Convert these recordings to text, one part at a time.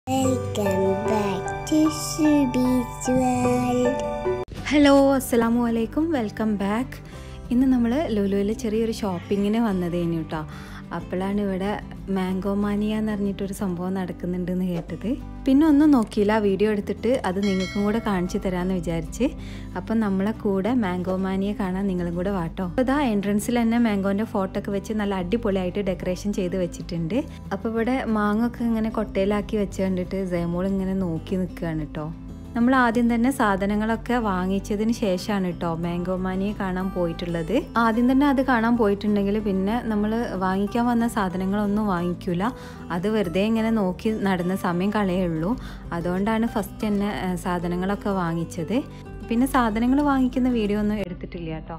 Welcome back to Subi's World. Hello അസ്സലാമു അലൈക്കും welcome back ഇന്ന് നമ്മൾ ലുലുവിൽ ചെറിയൊരു ഷോപ്പിങ്ങിന് വന്നതേനു കേട്ടോ അപ്പോഴാണ് ഇവിടെ മാംഗോ മാനിയ എന്ന് പറഞ്ഞിട്ടൊരു സംഭവം നടക്കുന്നുണ്ടെന്ന് കേട്ടത് പിന്നെ ഒന്നും നോക്കിയില്ല വീഡിയോ എടുത്തിട്ട് അത് നിങ്ങൾക്കും കൂടെ കാണിച്ചു തരാമെന്ന് വിചാരിച്ച് അപ്പം നമ്മളെ കൂടെ മാംഗോ മാനിയെ കാണാൻ നിങ്ങളും കൂടെ വാട്ടോ അപ്പോൾ ഇതാ എൻട്രൻസിൽ തന്നെ മാംഗോൻ്റെ ഫോട്ടോ ഒക്കെ വെച്ച് നല്ല അടിപൊളിയായിട്ട് ഡെക്കറേഷൻ ചെയ്ത് വെച്ചിട്ടുണ്ട് അപ്പോൾ ഇവിടെ മാങ്ങ ഒക്കെ ഇങ്ങനെ കൊട്ടയിലാക്കി വെച്ച് കണ്ടിട്ട് ജയമോൾ ഇങ്ങനെ നോക്കി നിൽക്കുകയാണ് കേട്ടോ നമ്മൾ ആദ്യം തന്നെ സാധനങ്ങളൊക്കെ വാങ്ങിച്ചതിന് ശേഷമാണ് കേട്ടോ മാംഗോ മാനിയെ കാണാൻ പോയിട്ടുള്ളത് ആദ്യം തന്നെ അത് കാണാൻ പോയിട്ടുണ്ടെങ്കിൽ പിന്നെ നമ്മൾ വാങ്ങിക്കാൻ വന്ന സാധനങ്ങളൊന്നും വാങ്ങിക്കൂല അത് വെറുതെ ഇങ്ങനെ നോക്കി നടന്ന സമയം കളയുള്ളൂ അതുകൊണ്ടാണ് ഫസ്റ്റ് തന്നെ ആ, സാധനങ്ങളൊക്കെ വാങ്ങിച്ചത് പിന്നെ സാധനങ്ങൾ വാങ്ങിക്കുന്ന വീഡിയോ ഒന്നും എടുത്തിട്ടില്ല കേട്ടോ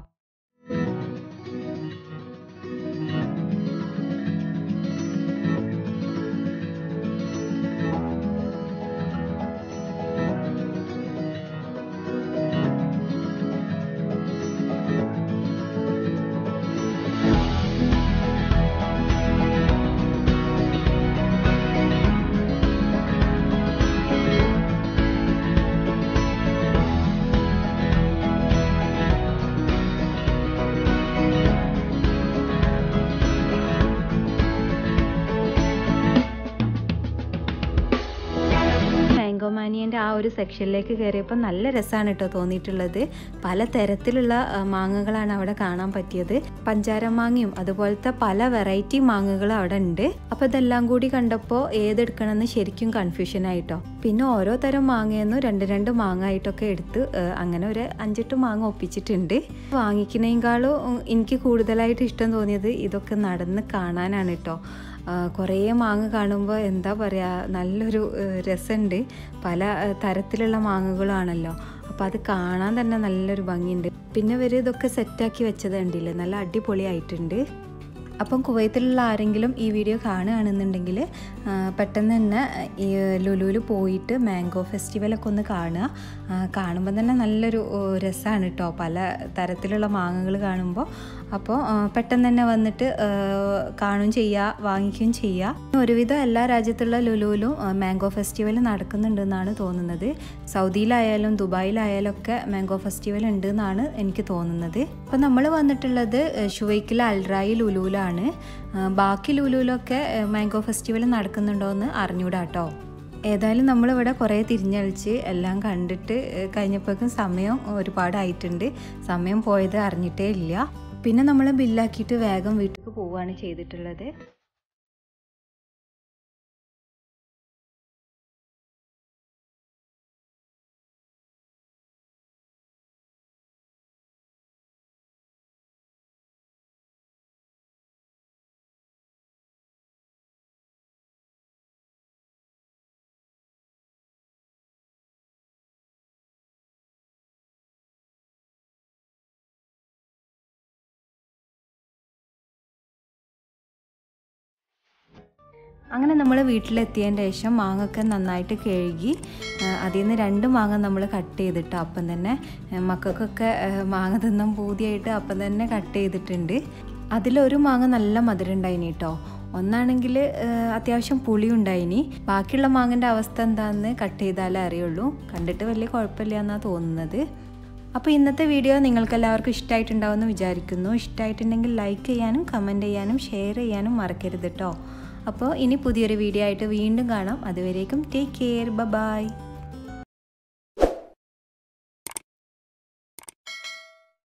മാംഗോ മാനിയൻ്റെ ആ ഒരു സെക്ഷനിലേക്ക് കയറിയപ്പോൾ നല്ല രസമാണ് കേട്ടോ തോന്നിയിട്ടുള്ളത് പല തരത്തിലുള്ള ആ, മാങ്ങകളാണ് അവിടെ കാണാൻ പറ്റിയത് പഞ്ചാര മാങ്ങയും അതുപോലത്തെ പല വെറൈറ്റി മാങ്ങകളും അവിടെ ഉണ്ട് അപ്പോൾ ഇതെല്ലാം കൂടി കണ്ടപ്പോൾ ഏതെടുക്കണമെന്ന് ശരിക്കും കൺഫ്യൂഷൻ ആയിട്ടോ പിന്നെ ഓരോ തരം മാങ്ങയെന്നും രണ്ട് രണ്ട് മാങ്ങ ആയിട്ടൊക്കെ എടുത്ത് ആ, അങ്ങനെ ഒരു അഞ്ചെട്ട് മാങ്ങ ഒപ്പിച്ചിട്ടുണ്ട് വാങ്ങിക്കുന്നതിനേക്കാളും ഉം, എനിക്ക് കൂടുതലായിട്ട് ഇഷ്ടം തോന്നിയത് ഇതൊക്കെ നടന്ന് കാണാനാണ് കേട്ടോ കുറേ മാങ്ങ കാണുമ്പോൾ എന്താ പറയുക നല്ലൊരു രസമുണ്ട് പല ആ, തരത്തിലുള്ള മാങ്ങകളാണല്ലോ അപ്പോൾ അത് കാണാൻ തന്നെ നല്ലൊരു ഭംഗിയുണ്ട് പിന്നെ ഇവർ ഇതൊക്കെ സെറ്റാക്കി വെച്ചത് കണ്ടില്ലേ നല്ല അടിപൊളിയായിട്ടുണ്ട് അപ്പം കുവൈത്തിലുള്ള ആരെങ്കിലും ഈ വീഡിയോ കാണുകയാണെന്നുണ്ടെങ്കിൽ ആ, പെട്ടെന്ന് തന്നെ ഈ ലുലുവിൽ പോയിട്ട് മാംഗോ ഫെസ്റ്റിവലൊക്കെ ഒന്ന് കാണുക ആ, കാണുമ്പോൾ തന്നെ നല്ലൊരു രസമാണ് കേട്ടോ പല തരത്തിലുള്ള മാങ്ങകൾ കാണുമ്പോൾ അപ്പോൾ ആ, പെട്ടെന്ന് തന്നെ വന്നിട്ട് ആ, കാണുകയും ചെയ്യുക വാങ്ങിക്കുകയും ചെയ്യുക ഒരുവിധം എല്ലാ രാജ്യത്തുള്ള ലുലുവിലും ആ, മാംഗോ ഫെസ്റ്റിവൽ നടക്കുന്നുണ്ടെന്നാണ് തോന്നുന്നത് സൗദിയിലായാലും ദുബായിലായാലും ഒക്കെ മാംഗോ ഫെസ്റ്റിവൽ ഉണ്ട് എന്നാണ് എനിക്ക് തോന്നുന്നത് അപ്പോൾ നമ്മൾ വന്നിട്ടുള്ളത് ഷുവൈക്കിലെ അൽറായി ലുലുവിലാണ് ആ, ബാക്കി ലുലുവിലൊക്കെ ആ, മാംഗോ ഫെസ്റ്റിവൽ നടക്കുന്നുണ്ടോ എന്ന് അറിഞ്ഞൂടാ കേട്ടോ ഏതായാലും നമ്മളിവിടെ കുറേ തിരിഞ്ഞളിച്ച് എല്ലാം കണ്ടിട്ട് ഏഹ്, കഴിഞ്ഞപ്പോഴേക്കും സമയം ഒരുപാടായിട്ടുണ്ട് സമയം പോയത് അറിഞ്ഞിട്ടേ ഇല്ല പിന്നെ നമ്മൾ ബില്ലാക്കിയിട്ട് വേഗം വീട്ടിലേക്ക് പോവുകയാണ് ചെയ്തിട്ടുള്ളത് അങ്ങനെ നമ്മൾ വീട്ടിലെത്തിയതിന് ശേഷം മാങ്ങൊക്കെ നന്നായിട്ട് കഴുകി ആ, അതിൽ നിന്ന് രണ്ട് മാങ്ങ നമ്മൾ കട്ട് ചെയ്തിട്ട് അപ്പം തന്നെ ആ, മക്കൾക്കൊക്കെ ആ, മാങ്ങ തിന്നാൻ പൂതിയായിട്ട് അപ്പം തന്നെ കട്ട് ചെയ്തിട്ടുണ്ട് അതിലൊരു മാങ്ങ നല്ല മധുരം ഉണ്ടായിനി കേട്ടോ ഒന്നാണെങ്കിൽ അത്യാവശ്യം പുളി ഉണ്ടായിനി ബാക്കിയുള്ള മാങ്ങൻ്റെ അവസ്ഥ എന്താണെന്ന് കട്ട് ചെയ്താലേ അറിയുള്ളൂ കണ്ടിട്ട് വലിയ കുഴപ്പമില്ല എന്നാണ് തോന്നുന്നത് അപ്പോൾ ഇന്നത്തെ വീഡിയോ നിങ്ങൾക്ക് എല്ലാവർക്കും ഇഷ്ടമായിട്ടുണ്ടാവുമെന്ന് വിചാരിക്കുന്നു ഇഷ്ടമായിട്ടുണ്ടെങ്കിൽ ലൈക്ക് ചെയ്യാനും കമൻറ്റ് ചെയ്യാനും ഷെയർ ചെയ്യാനും മറക്കരുത് കേട്ടോ അപ്പോൾ ഇനി പുതിയൊരു വീഡിയോ ആയിട്ട് വീണ്ടും കാണാം അതുവരേക്കും ടേക്ക് കെയർ ബ ബായ്